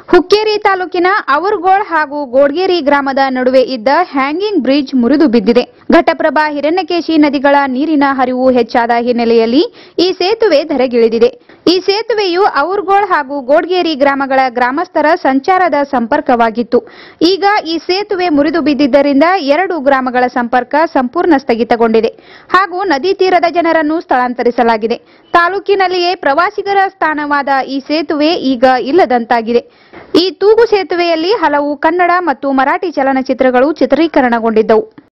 ಹುಕ್ಕೇರಿ ತಾಲೂಕಿನ ಅವರ್ಗೋಳ್ ಹಾಗೂ ಗೋಡ್ಗೇರಿ ಗ್ರಾಮದ ನಡುವೆ ಇದ್ದ ಹ್ಯಾಂಗಿಂಗ್ ಬ್ರಿಡ್ಜ್ ಮುರಿದು ಬಿದ್ದಿದೆ ಘಟಪ್ರಭಾ ಹಿರಣ್ಯಕೇಶಿ ನದಿಗಳ ನೀರಿನ ಹರಿವು ಹೆಚ್ಚಾದ ಹಿನ್ನೆಲೆಯಲ್ಲಿ ಈ ಸೇತುವೆ ಧರೆಗಿಳಿದಿದೆ ಈ ಸೇತುವೆಯು ಅವರ್ಗೋಳ್ ಹಾಗೂ ಗೋಡ್ಗೇರಿ ಗ್ರಾಮಗಳ ಗ್ರಾಮಸ್ಥರ ಸಂಚಾರದ ಸಂಪರ್ಕವಾಗಿತ್ತು ಈಗ ಈ ಸೇತುವೆ ಮುರಿದು ಬಿದ್ದಿದ್ದರಿಂದ ಎರಡು ಗ್ರಾಮಗಳ ಸಂಪರ್ಕ ಸಂಪೂರ್ಣ ಸ್ಥಗಿತಗೊಂಡಿದೆ ಹಾಗೂ ನದಿ ತೀರದ ಜನರನ್ನು ಸ್ಥಳಾಂತರಿಸಲಾಗಿದೆ ತಾಲೂಕಿನಲ್ಲಿಯೇ ಪ್ರವಾಸಿಗರ ಸ್ಥಾನವಾದ ಈ ಸೇತುವೆ ಈಗ ಇಲ್ಲದಂತಾಗಿದೆ ಈ ತೂಗು ಸೇತುವೆಯಲ್ಲಿ ಹಲವು ಕನ್ನಡ ಮತ್ತು ಮರಾಠಿ ಚಲನಚಿತ್ರಗಳು ಚಿತ್ರೀಕರಣಗೊಂಡಿದ್ದವು